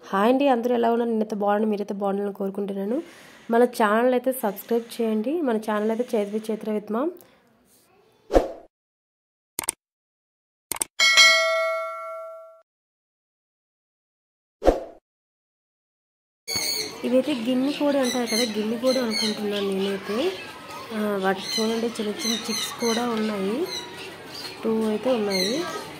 Hi అండి అందరూ ఎలా ఉన్నారు నేనైతే బాగున్నాను మీరైతే బాగుండాలని కోరుకుంటున్నాను మన ఛానల్ అయితే సబ్స్క్రైబ్ చేయండి మన ఛానల్ అయితే చేతి చేతుల విత్మా ఇవైతే గిన్నె కోడి అంటారు కదా గిన్నె కోడి అనుకుంటున్నాను నేనైతే ఆ, వాటి చూడండి చిన్న చిన్న చిక్స్ కూడా ఉన్నాయి టూ అయితే ఉన్నాయి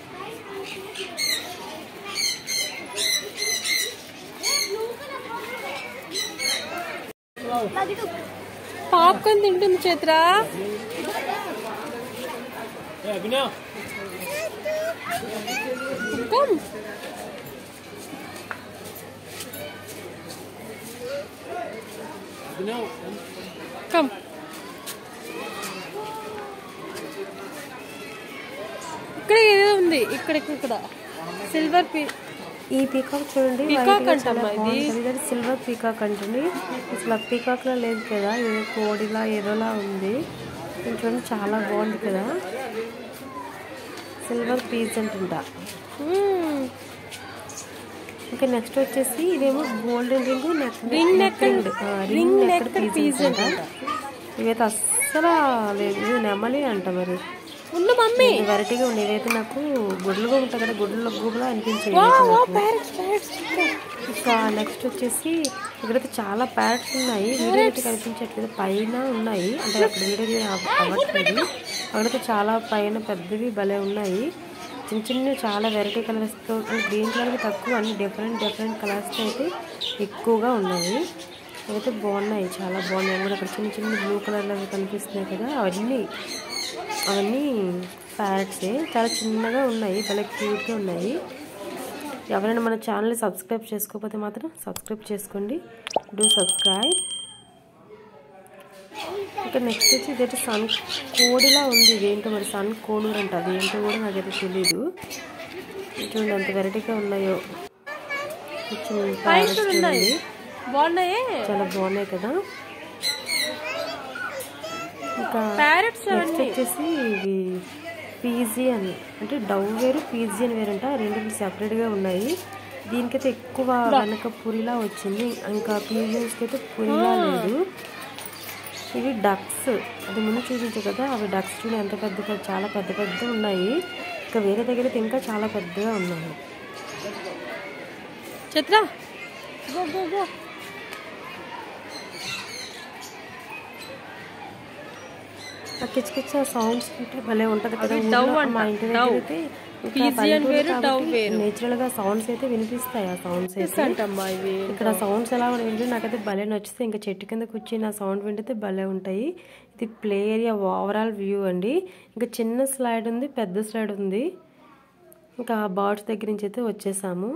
పాప్కార్న్ తింటుంది చైత్ర కమ్ కమ్ ఇక్కడ ఏదో ఉంది ఇక్కడ ఇక్కడ, ఇక్కడ సిల్వర్ పీ ఈ పీకాక్ చూడండి Peacock white గా అంటమ్మా చాలా ఇది. బాగుంటది. ఇది సిల్వర్ పీకాక్ అంటుంది అసలు పీకాక్ లా లేదు కదా ఇది కోడిలా ఏదోలా ఉంది ఇది చూడండి చాలా బాగుంది కదా సిల్వర్ పీస్ అంటుంట ఇంకా నెక్స్ట్ వచ్చేసి ఇదేమో golden ring neck Ring neck and- ring ring neck neck piece piece అంట ఇవైతే అస్సలు లేదు ఇది నెమలి అంట మరి ఉన్న మమ్మీ ఇది వెరైటీగా ఉంది ఇవైతే నాకు గుడ్లుగా ఉంటాయి కదా గుడ్ల గుబులా అనిపించాయి వా ఇవైతే వా నాకు. ప్యారెట్స్ ప్యారెట్స్ ఇంకా నెక్స్ట్ వచ్చేసి ఇక్కడైతే చాలా ప్యాడ్స్ ఉన్నాయి వీడియో అయితే కనిపించట్లేదు పైన ఉన్నాయి అంటే అక్కడ వీడియో తీయ అవ- అవ్వట్లేదు అక్కడైతే చాలా పైన పెద్దవి భలే ఉన్నాయి చిన్న చిన్న చాలా వెరైటీ కలర్స్తో గ్రీన్ కలర్ తక్కువ అన్ని డిఫరెంట్ డిఫరెంట్ కలర్స్తో అయితే ఎక్కువగా ఉన్నాయి అవైతే బాగున్నాయి చాలా బాగున్నాయి అవి కూడా అక్కడ చిన్న చిన్న బ్లూ కలర్లో అవి కనిపిస్తున్నాయి కదా అవన్నీ అవన్నీ ప్యారెట్సే చాలా చిన్నగా ఉన్నాయి భలే క్యూట్గా ఉన్నాయి ఎవరైనా మన ఛానల్ని సబ్స్క్రైబ్ చేసుకోకపోతే మాత్రం సబ్స్క్రైబ్ చేసుకోండి డూ సబ్స్క్రైబ్ ఇంకా నెక్స్ట్ వచ్చి ఇదైతే సన్ కోడిలా ఉంది ఇదేంటో మరి సన్ కోడూరు అంట అది ఏంటో కూడా నాకైతే తెలీదు చూడండి ఎంత వెరైటీగా ఉన్నాయో చిన్న parrots చూడండి. బాగున్నాయే చాలా బాగున్నాయి కదా ఇంకా ప్యారెట్స్ నెక్స్ట్ వచ్చేసి ఇవి పీజీ అని అంటే డవ్ వేరు పీజీ అని వేరంట రెండు సెపరేట్గా ఉన్నాయి దీనికైతే ఎక్కువ వెనక పురిలా వచ్చింది ఇంకా పీజియన్స్కి అయితే పురిలా లేదు ఇవి డక్స్ అది ముందు చూపించే కదా అవి డక్స్ చూడ ఎంత పెద్ద పెద్ద చాలా పెద్ద పెద్ద ఉన్నాయి ఇంకా వేరే దగ్గర అయితే ఇంకా చాలా పెద్దగా ఉన్నాయి చిత్ర గో గో గో ఆ కిచకిచ సౌండ్స్ అంటే భలే ఉంటది కదా అవి ఊర్లో dove అంట, మా ఇంటి దగ్గర dove. అయితే Pigeon వేరు, dove వేరు. నేచురల్ గా సౌండ్స్ అయితే వినిపిస్తాయి ఆ సౌండ్స్ అయితే అంటమ్మా ఇవి ఇక్కడ సౌండ్స్ ఎలా వింటే నాకైతే భలే నచ్చితే ఇంకా చెట్టు కింద కూర్చొని ఆ సౌండ్ వింటే భలే ఉంటాయి ఇది ప్లే ఏరియా ఓవరాల్ వ్యూ అండి ఇంకా చిన్న స్లైడ్ ఉంది పెద్ద స్లైడ్ ఉంది ఇంకా ఆ బర్డ్స్ దగ్గర నుంచి అయితే వచ్చేసాము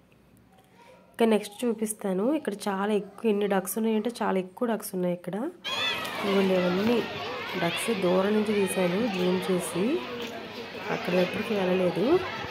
ఇంకా నెక్స్ట్ చూపిస్తాను ఇక్కడ చాలా ఎక్కువ ఎన్ని డక్స్ ఉన్నాయంటే చాలా ఎక్కువ డక్స్ ఉన్నాయి ఇక్కడ ఇవ్వండి అవన్నీ డక్స్ దూరం నుంచి తీశాను జూమ్ చేసి అక్కడ ఎప్పటికీ వెళ్ళలేదు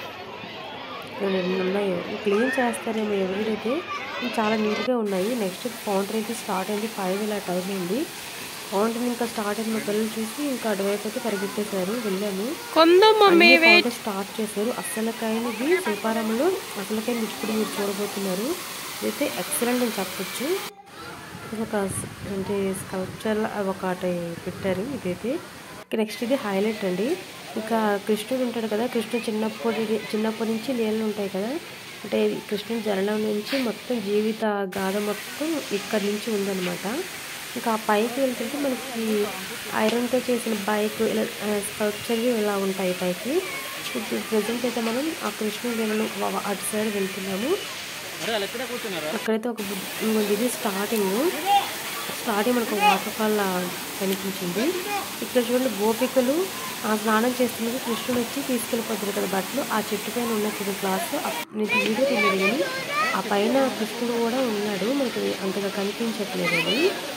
రెండు ఎన్ని ఉన్నాయో క్లీన్ చేస్తారేమో ఎవరిడైతే చాలా నీట్గా ఉన్నాయి నెక్స్ట్ ఫౌంటైన్ అయితే స్టార్ట్ అయింది ఫైవ్ ఇలా టైం అయింది ఫౌంటైన్ ఇంకా స్టార్ట్ అయింది మా పిల్లలు చూసి ఇంకా అటువైపు అయితే పరిగెత్తేశారు వెళ్ళాము కొందాం మమ్మీ అన్ని ఫౌంటైన్ స్టార్ట్ చేశారు అసలకాయనిది శిల్పారామంలో అసలకాయని ఇప్పుడు మీరు చూడబోతున్నారు ఇదైతే ఎక్సలెంట్ అని చెప్పొచ్చు ఇది ఒక స్- అంటే స్కల్ప్చర్ ఒకటి పెట్టారు ఇదైతే ఇక నెక్స్ట్ ఇది హైలైట్ అండి ఇంకా కృష్ణుడు ఉంటాడు కదా కృష్ణుడు చిన్నప్పటి చిన్నప్పటి నుంచి నీళ్ళు ఉంటాయి కదా అంటే కృష్ణుడి జననం నుంచి మొత్తం జీవిత గాథ మొత్తం ఇక్కడి నుంచి ఉందన్నమాట ఇంకా ఆ పైకి వెళ్తుంటే మనకి ఐరన్తో చేసిన బైక్ ఇలా స్కల్ప్చర్వి ఇలా ఉంటాయి పైకి ఇప్పుడు ప్రజెంట్ అయితే మనం ఆ కృష్ణుడి లీలను వ- అటు సైడ్ వెళ్తున్నాము అక్కడైతే ఒక బుద్ధ ఇంకొంది ఇది స్టార్టింగ్ స్టార్టింగ్ మనకు వాటర్ ఫాల్ కనిపించింది ఇక్కడ చూడండి గోపికలు ఆ స్నానం చేస్తున్నది కృష్ణుడు వచ్చి తీసుకెళ్ళిపోతారు కదా బట్టలు ఆ చెట్టు పైన ఉన్న చిన్న క్లాస్ నేను వీడియో తెలియదు కానీ ఆ పైన కృష్ణుడు కూడా ఉన్నాడు మనకి అంతగా కనిపించట్లేదు అది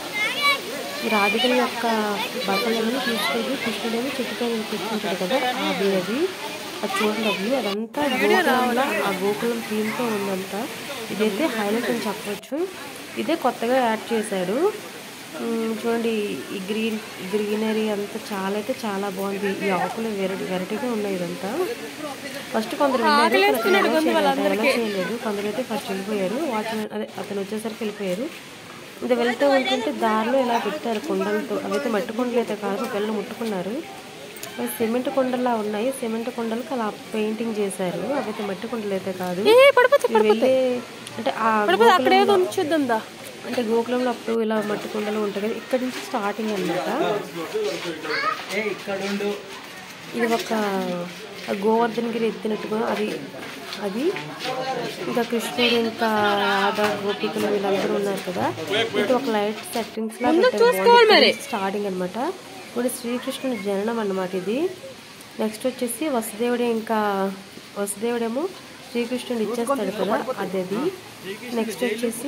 ఈ రాధికల యొక్క బట్టలను తీసుకెళ్ళి కృష్ణుడేమో చెట్టు పైన కూర్చుంటాడు కదా అది అది అది చూడండి అవి అదంతా గోకులంలో ఆ గోకులం థీమ్తో ఉందంతా ఇదైతే హైలైట్ అని చెప్పొచ్చు ఇదే కొత్తగా యాడ్ చేశాడు మ్మ్, చూడండి ఈ గ్రీన్ గ్రీనరీ అంతా చాలా అయితే చాలా బాగుంది ఈ ఆకులు వెరైటీ వెరైటీగా ఉన్నాయి ఇదంతా ఫస్ట్ కొందరు వెళ్ళారు కానీ అతను allow చేయలేదు, allow చేయలేదు కొందరు అయితే ఫస్ట్ వెళ్ళిపోయారు వాచ్మెన్ అదే అతను వచ్చేసరికి వెళ్ళిపోయారు ఇది వెళ్తూ ఉంటుంటే దారిలో ఇలా పెట్టారు కొండలతో అవైతే మట్టి కొండలు అయితే కాదు పిల్లలు ముట్టుకున్నారు అవి సిమెంట్ కొండలా ఉన్నాయి సిమెంట్ కొండలకు అలా పెయింటింగ్ చేశారు అవైతే మట్టి కొండలు అయితే కాదు ఏ పడిపోతే ఇవి వెళ్ళే అంటే ఆ పడిపోతే అక్కడ ఏదో ఉంచుద్దాం దా అంటే గోకులంలో అప్పుడు ఇలా మట్టి కుండలు ఉంటాయి కదా ఇక్కడ నుంచి స్టార్టింగ్ అనమాట ఇది ఒక గోవర్ధనగిరి ఎత్తినట్టుగా అది అది ఇంకా కృష్ణుడు ఇంకా రాధా గోపికలు వీళ్ళందరూ ఉన్నారు కదా ఇది ఒక లైట్ సెట్టింగ్స్ లా స్టార్టింగ్ అనమాట ఇప్పుడు శ్రీకృష్ణుడి జననం అన్నమాట ఇది నెక్స్ట్ వచ్చేసి వసుదేవుడే ఇంకా వసుదేవుడేమో శ్రీకృష్ణుడు ఇచ్చేస్తాడు కదా అది అది నెక్స్ట్ వచ్చేసి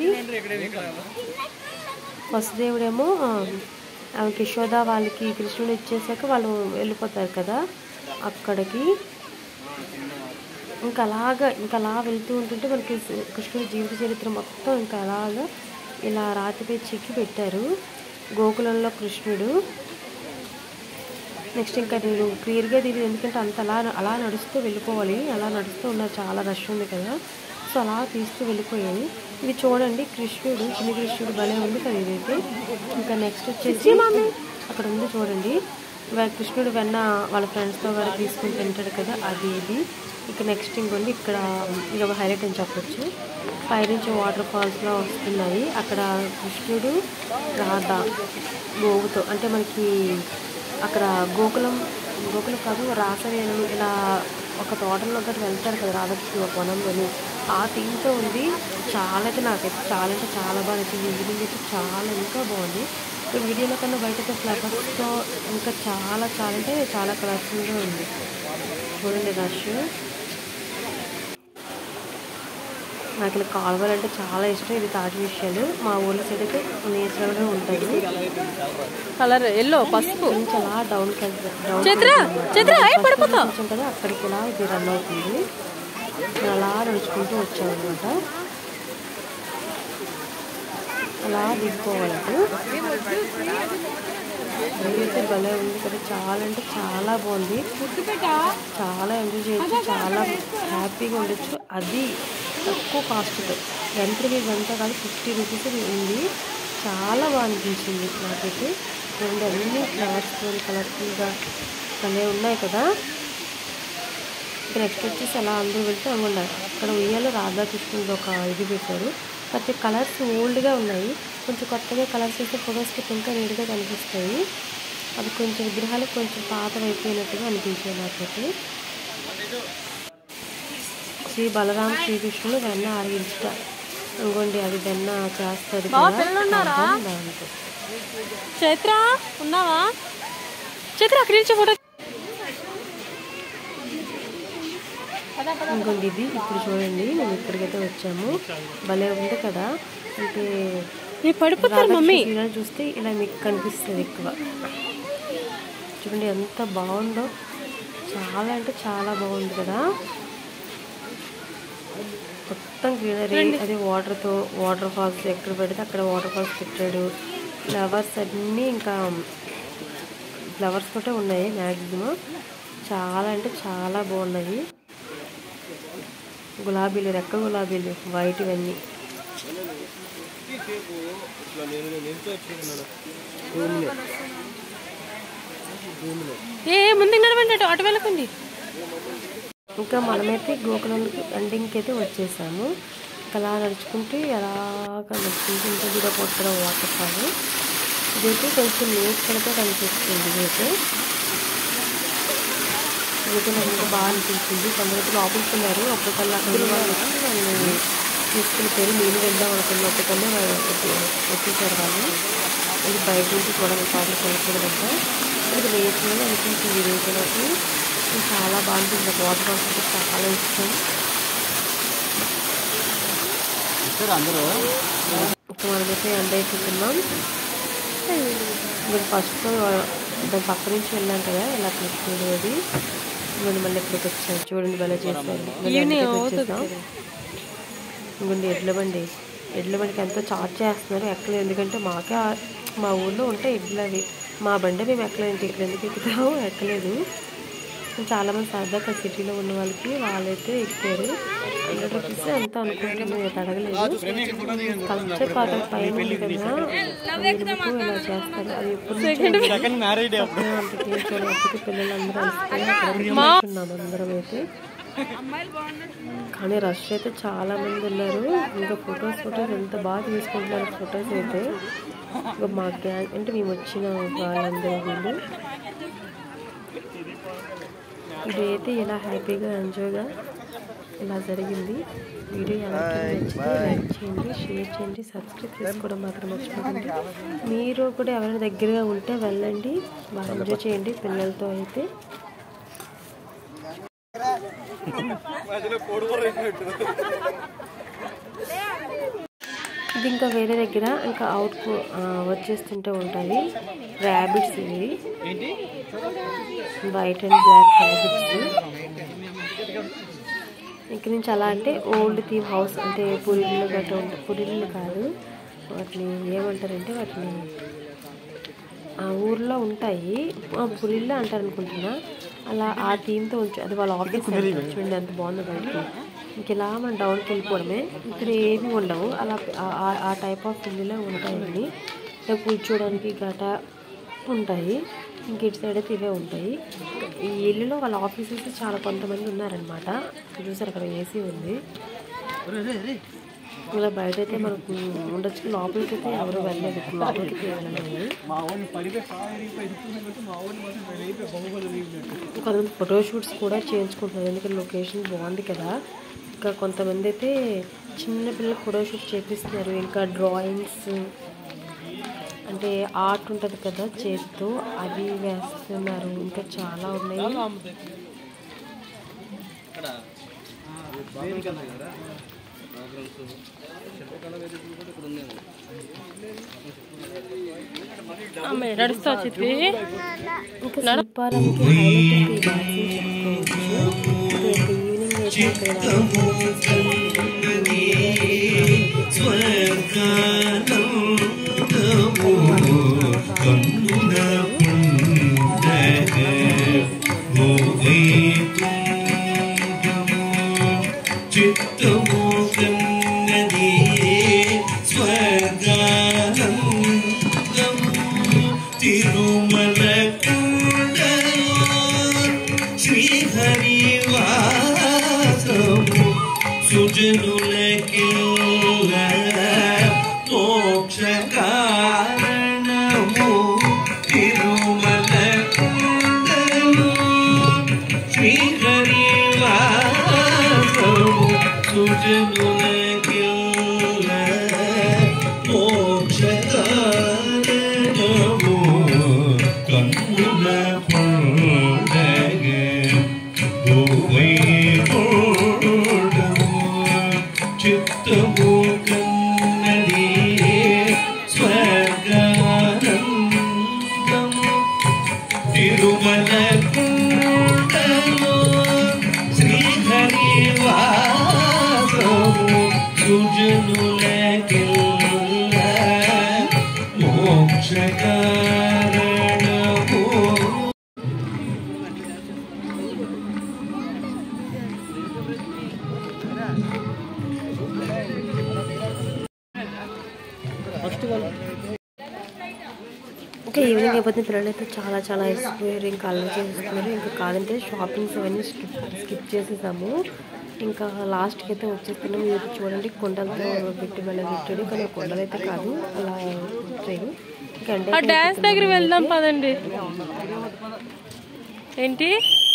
వసుదేవుడేమో ఆ, ఆమెకి యశోద వాళ్ళకి కృష్ణుడు ఇచ్చేసాక వాళ్ళు వెళ్ళిపోతారు కదా అక్కడికి ఇంకా అలాగా ఇంకా అలా వెళ్తూ ఉంటుంటే మనకి కృష్ణుడి జీవిత చరిత్ర మొత్తం ఇంకా అలాగా ఇలా రాతిపై చెక్కి పెట్టారు గోకులంలో కృష్ణుడు నెక్స్ట్ ఇంకా నేను క్లియర్గా తెలియదు ఎందుకంటే అంత అలా అలా నడుస్తూ వెళ్ళిపోవాలి అలా నడుస్తూ ఉన్నారు చాలా రష్ ఉంది కదా సో అలా తీస్తూ వెళ్ళిపోయాయి ఇది చూడండి కృష్ణుడు చిన్న కృష్ణుడు భలే ఉంది కదా ఇదైతే ఇంకా నెక్స్ట్ వచ్చేసి అక్కడ ఉంది చూడండి వా- కృష్ణుడు వెన్న వాళ్ళ ఫ్రెండ్స్తో కూడా తీసుకుని తింటాడు కదా అది ఇది ఇక నెక్స్ట్ ఇంకొండి ఇక్కడ ఇది ఒక హైలైట్ అని చెప్పొచ్చు పైనుంచి వాటర్ ఫాల్స్లో వస్తున్నాయి అక్కడ కృష్ణుడు రాధ గోవుతో అంటే మనకి అక్కడ గోకులం గోకులం కాదు రాసవేణులు ఇలా ఒక తోటలో ఒకటి వెళ్తారు కదా రాధాకృష్ణ ఒక వనంలోని ఆ థీమ్తో ఉంది చాలా అయితే నాకైతే చాలా అంటే చాలా బాగా నచ్చింది ఈవినింగ్ అయితే చాలా ఇంకా బాగుంది ఈ వీడియోలో కన్నా బయట అయితే ఫ్లవర్స్తో ఇంకా చాలా చాలా అంటే చాలా కలర్ఫుల్గా ఉంది చూడండి రష్ నాకు ఇలా కాలువలంటే చాలా ఇష్టం ఇది తాటి విషయాలు మా ఊళ్ళో సైడ్ అయితే నేచురల్గా ఉంటాయి కలర్ ఎల్లో పసుపు కొంచెం అలా డౌన్కి వెళ్తారు డౌన్ చిత్ర చిత్ర ఏ పడిపోతా కొంచెం కదా అక్కడికి ఇలా ఇది రన్ అవుతుంది నేను అలా నడుచుకుంటూ వచ్చామన్నమాట అలా దిగిపోవాలంటే అయితే భలే ఉంది కదా చాలా అంటే చాలా బాగుంది చాలా ఎంజాయ్ చేయొచ్చు చాలా హ్యాపీగా ఉండొచ్చు అది తక్కువ కాస్ట్తో ఎంట్రీ ఫీజు అంతా కాదు ఫిఫ్టీ రూపీస్ ఉంది చాలా బాగా అనిపించింది నాకైతే రెండు అన్ని ఫ్లవర్స్ కలర్ఫుల్గా భలే ఉన్నాయి కదా నెక్స్ట్ వచ్చేసి అలా అందరూ వెళ్తే అనుకున్నా అక్కడ ఉయ్యాలో రాధాకృష్ణుడు ఒక ఇది పెట్టారు ప్రతి కలర్స్ ఓల్డ్గా ఉన్నాయి కొంచెం కొత్తగా కలర్స్ వేస్తే ఫొటోస్కి ఇంకా నీట్గా కనిపిస్తాయి అవి కొంచెం విగ్రహాలు కొంచెం పాతవైపోయినట్టుగా అనిపించాయి నాకైతే శ్రీ బలరామ శ్రీకృష్ణుడు వెన్న ఆరగించుట ఇంకోండి అది వెన్న చేస్తారు కదా దాంతో చైత్ర ఉన్నావా చైత్ర అక్కడ నిల్చో ఫోటో ఇంకోండి ఇది ఇప్పుడు చూడండి మేము ఇక్కడికైతే వచ్చాము భలే ఉంది కదా అంటే నీ పడిపోతారు మమ్మీ ఇలా చూస్తే ఇలా మీకు కనిపిస్తుంది ఎక్కువ చూడండి ఎంత బాగుందో చాలా అంటే చాలా బాగుంది కదా మొత్తం గ్రీనరీ అది వాటర్తో వాటర్ ఫాల్స్ ఎక్కడ పెడితే అక్కడ వాటర్ ఫాల్స్ పెట్టాడు ఫ్లవర్స్ అన్నీ ఇంకా ఫ్లవర్స్ తోటే ఉన్నాయి మ్యాక్సిమం చాలా అంటే చాలా బాగున్నాయి గులాబీలు రెక్క గులాబీలు వైట్ ఇవన్నీ ఏ ముందుకు నడవండి అటు అటు వెళ్ళకండి ఇంకా మనమైతే గోకులంకి ఎండింగ్కి అయితే వచ్చేసాము ఇంకా అలా నడుచుకుంటే అలాగా నడుచుకుంటూ ఇంకా కూడా కొట్టడం వాటర్ ఫాల్ ఇదైతే కొంచెం నేచర్గా కనిపిస్తుంది ఇదైతే ఇదైతే నాకు ఇంకా బాగా అనిపించింది కొందరైతే లోపలికి ఉన్నారు అప్పటికల్లా అక్కడ ఉన్న వాళ్ళు వచ్చి వాళ్ళని తీసుకుని పేరు నేను వెళ్దాం అనుకున్నప్పటికల్లా వాళ్ళు వచ్చేసారు వాళ్ళు ఇది బయట నుంచి చూడాలి లోపలికి వెళ్ళకూడదంట ఇది నేచర్గా అనిపించింది ఇదైతే నాకు ఇది చాలా బాగుంటుంది నాకు వాటర్ ఫాల్స్ అంటే చాలా ఇష్టం ఇప్పుడు మనమైతే ఎండ అయిపోతున్నాం ఇప్పుడు ఫస్ట్ దాని పక్క నుంచి వెళ్ళాం కదా ఇలా కృష్ణుడు అది ఇప్పుడు మళ్ళీ ఇక్కడికి వచ్చాం చూడండి భలే చేశారు మళ్ళీ ఎండకి వచ్చేసాం ఇంకొండి ఎడ్ల బండి ఎడ్ల బండికి ఎంతో చార్జ్ చేస్తున్నారు ఎక్కలేదు ఎందుకంటే మాకే ఆ- మా ఊళ్ళో ఉంటాయి ఇడ్లు అవి మా బండి మేము ఎక్కలేదు ఇక్కడ ఎందుకు ఎక్కుతాము ఎక్కలేదు చాలామంది సరదాగా సిటీలో ఉన్న వాళ్ళకి వాళ్ళైతే ఎక్కారు హండ్రెడ్ రూపీస్ ఎంత అనుకుంటున్నాను ఇది అడగలేదు కల్చర్ పార్క్ పైన ఉంది కదా అది ఎందుకు ఇలా చేస్తారు అది ఎప్పుడు నుంచి సెకండ్ మ్యారేజ్ అప్పుడే అంత తీర్చోలేకపోతే పిల్లలందరూ అలసిపోయి అక్కడ కూర్చున్నాం అందరం అయితే కానీ రష్ అయితే చాలా మంది ఉన్నారు ఇంకా ఫొటోస్ ఫొటోస్ ఎంత బాగా తీసుకుంటున్నారు ఫొటోస్ అయితే ఇంకా మా గ్యాంగ్ అంటే మేము వచ్చిన వాళ్ళందరూ వీళ్ళు ఇదైతే ఇలా హ్యాపీగా ఎంజాయ్గా ఇలా జరిగింది వీడియో ఎవరికైనా నచ్చితే లైక్ చేయండి షేర్ చేయండి సబ్స్క్రైబ్ చేసుకోవడం మాత్రం మర్చిపోకండి మీరు కూడా ఎవరైనా దగ్గరగా ఉంటే వెళ్ళండి బాగా ఎంజాయ్ చేయండి పిల్లలతో అయితే ఇది ఇంకా వేరే దగ్గర ఇంకా అవుట్ వచ్చేస్తుంటే ఉంటాయి ర్యాబిట్స్ ఇవి ఏంటి వైట్ అండ్ బ్లాక్ ర్యాబిట్స్ ఇక్కడ నుంచి అలా అంటే ఓల్డ్ థీమ్ హౌస్ అంటే పురిళ్ళు గట్రా ఉంటాయి పురిళ్ళు కాదు వాటిని ఏమంటారంటే వాటిని ఆ ఊర్లో ఉంటాయి ఆ పురిళ్ళు అంటారు అనుకుంటున్నా అలా ఆ థీమ్తో ఉంచు అది వాళ్ళ ఆఫీస్ చూడండి ఎంత బాగుంది బయటికి ఇంక ఇలా మనం డౌన్కి వెళ్ళిపోవడమే ఇక్కడ ఏమి ఉండవు అలా ఆ- ఆ- ఆ టైప్ ఆఫ్ ఇల్లులే ఉంటాయండి అంటే కూర్చోడానికి గట ఉంటాయి ఇంక ఇటు సైడ్ అయితే ఇవే ఉంటాయి ఈ ఇల్లులో వాళ్ళ ఆఫీసెస్ చాలా కొంతమంది ఉన్నారనమాట చూసారు అక్కడ ఏసీ ఉంది ఇలా బయట అయితే మనకు ఉండొచ్చు లోపలికి అయితే ఎవరు వెళ్ళలేదు లోపలికి వెళ్ళలేదు మా వాడిని పడిపోయి కాలు ఇరిగిపోయి ఇరుక్కున్నట్టు మా వాడిని మాత్రం నేను అయిపోయి బొమ్మలు ఇరిగినట్టు కొంతమంది ఫోటోషూట్స్ కూడా చేయించుకుంటున్నారు ఎందుకంటే లొకేషన్ బాగుంది కదా ఇంకా కొంతమంది అయితే చిన్న పిల్లలు ఫోటోషూట్ చేపిస్తున్నారు ఇంకా డ్రాయింగ్స్ అంటే ఆర్ట్ ఉంటుంది కదా చేతితో అవి వేస్తున్నారు ఇంకా చాలా ఉన్నాయి ఇక్కడ వేదిక ఉంది కదా ప్రోగ్రామ్స్ శిల్పకళ వేదికలు కూడా ఇక్కడ ఉందేమో ఆమె నడుస్తావు చిత్రి ఇంకా శిల్పారానికి హైలైట్ అయితే ఈ డాన్సింగ్ చెప్పుకోవచ్చు ఇంకా ఈవినింగ్ అయితే ఇక్కడ చిత్తము కన్నది స్వర్గానందము తిరుమల కుండలో శ్రీహరివాసము సుజనులకిల్ల మోక్ష కారణము తిరుమల కుండలో శ్రీహరివాసము సుజనులకిల్ల మోక్ష కారణము కన్నుల పండగ భూమై పోడము చిత్తము కన్నది స్వర్గానందము తిరుమల కుండలో శ్రీహరివాసము సుజనులకిల్ల మోక్ష కారణము ఫస్ట్ వాళ్ళు ఇంకా ఈవినింగ్ అయిపోతే పిల్లలు అయితే చాలా చాలా ఇష్టపోయారు ఇంకా అల్లరి చేస్తున్నారు ఇంకా కాదంటే షాపింగ్స్ అవన్నీ స్కిప్ స్కిప్ చేసేసాము ఇంకా లాస్ట్కి అయితే వచ్చేస్తున్నాం మీరు చూడండి కొండలతో పెట్టి వెళ్ళబెట్టాడు కానీ ఆ కొండలు అయితే కాదు అలా పెట్టాడు ఇంకా ఎండ ఆ డాన్స్ దగ్గర వెళ్దాం పదండి ఏంటి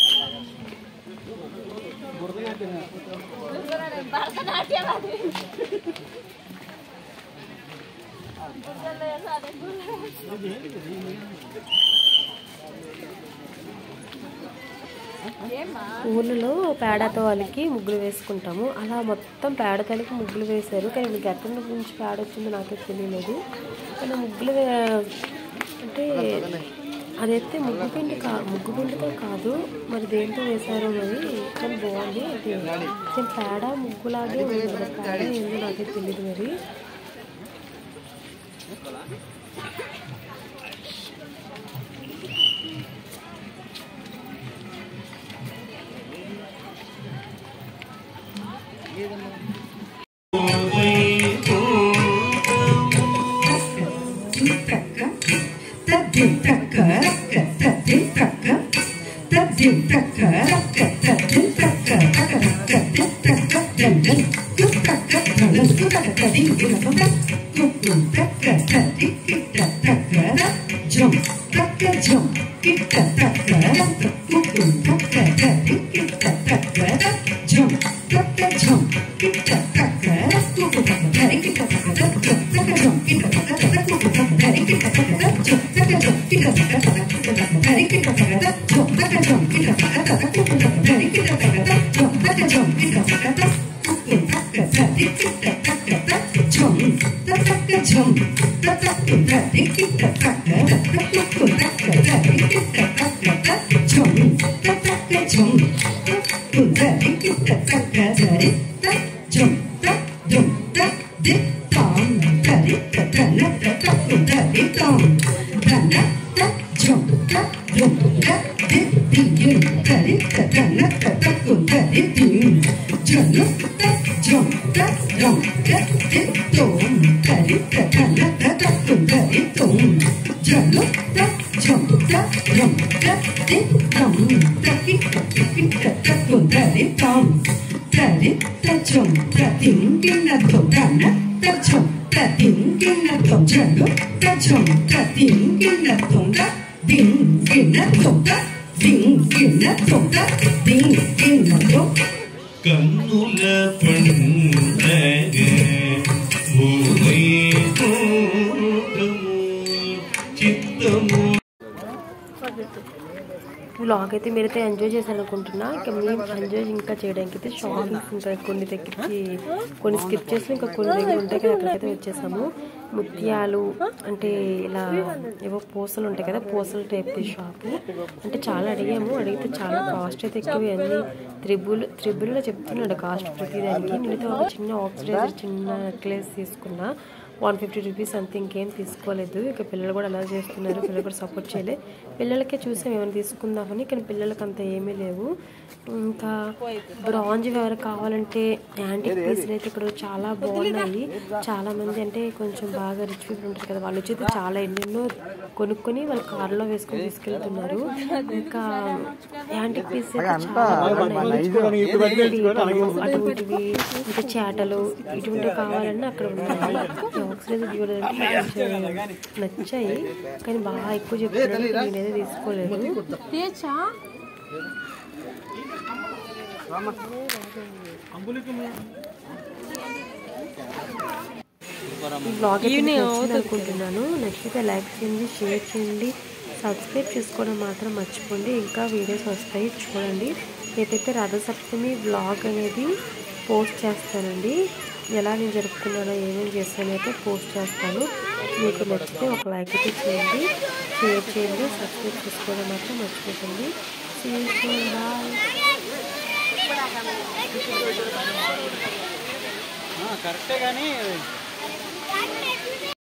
ఊళ్ళలో పేడతో వాళ్ళకి ముగ్గులు వేసుకుంటాము అలా మొత్తం పేడతో వాళ్ళకి ముగ్గులు వేశారు కానీ మీకు ఎక్కడి నుంచి పేడ వచ్చిందో నాకే తెలియలేదు కానీ ముగ్గులు వే- అంటే అదైతే ముగ్గు పిండి కా ముగ్గు పిండితో కాదు మరి దేంతో వేశారో మరి కానీ బాగుంది అది కొంచెం పేడ ముగ్గులాగే ఉంది మరి పేడ ఏందో నాకే తెలియదు మరి కన్నుల పండగ భూమి చిత్తము వ్లాగ్ అయితే మీరైతే ఎంజాయ్ చేశారు అనుకుంటున్నా ఇంకా మేము ఎంజాయ్ ఇంకా చేయడానికి అయితే షాపింగ్స్ ఇంకా కొన్ని తగ్గించి కొన్ని స్కిప్ చేసి ఇంకా కొన్ని దగ్గర ఉంటాయి కదా అక్కడికైతే వచ్చేసాము ముత్యాలు అంటే ఇలా ఏవో పూసలు ఉంటాయి కదా పూసల టైప్ షాపు అంటే చాలా అడిగాము అడిగితే చాలా కాస్ట్ అయితే ఎక్కువ అన్ని త్రిబుల్ త్రిబుల్లో చెప్తున్నాడు కాస్ట్ ప్రతిదానికి నేనైతే ఒక చిన్న ఆక్సిడైజర్ చిన్న నెక్లెస్ తీసుకున్నా వన్ ఫిఫ్టీ రూపీస్ అంతే ఇంకేం తీసుకోలేదు ఇక పిల్లలు కూడా అలా చేస్తున్నారు పిల్లలు కూడా సపోర్ట్ చేయలే పిల్లలకే చూసాం ఏమైనా తీసుకుందామని కానీ పిల్లలకి అంత ఏమీ లేవు ఇంకా బ్రాంజ్ ఎవరు కావాలంటే యాంటిక్ పీసులు అయితే ఇక్కడ చాలా బాగున్నాయి చాలా మంది అంటే కొంచెం బాగా రిచ్ పీపుల్ ఉంటారు కదా వాళ్ళు వచ్చి చాలా ఎన్నెన్నో కొనుక్కొని వాళ్ళ కార్లో వేసుకొని తీసుకెళ్తున్నారు ఇంకా యాంటిక్ పీస్ అయితే చాలా బాగున్నాయి పీతలు, అటువంటివి ఇంకా చేటలు ఇటువంటివి కావాలన్నా అక్కడ ఉన్నాయి ఆక్సిజన్ చూడాలంటే కొంచెం నచ్చాయి కానీ బాగా ఎక్కువ చెప్తున్నారు నేనైతే తీసుకోలేదు తీయచ్చా ఈ బ్లాగ్ అయితే మీకు నచ్చింది అనుకుంటున్నాను నచ్చితే లైక్ చేయండి షేర్ చేయండి సబ్స్క్రైబ్ చేసుకోవడం మాత్రం మర్చిపోండి ఇంకా వీడియోస్ వస్తాయి చూడండి రేపైతే రథసప్తమి బ్లాగ్ అనేది పోస్ట్ చేస్తానండి ఎలా నేను జరుపుకున్నానో ఏమేమి చేస్తానో అయితే పోస్ట్ చేస్తాను మీకు నచ్చితే ఒక లైక్ అయితే చేయండి షేర్ చేయండి సబ్స్క్రైబ్ చేసుకోవడం మాత్రం మర్చిపోకండి బాయ్ కరెక్టే కానీ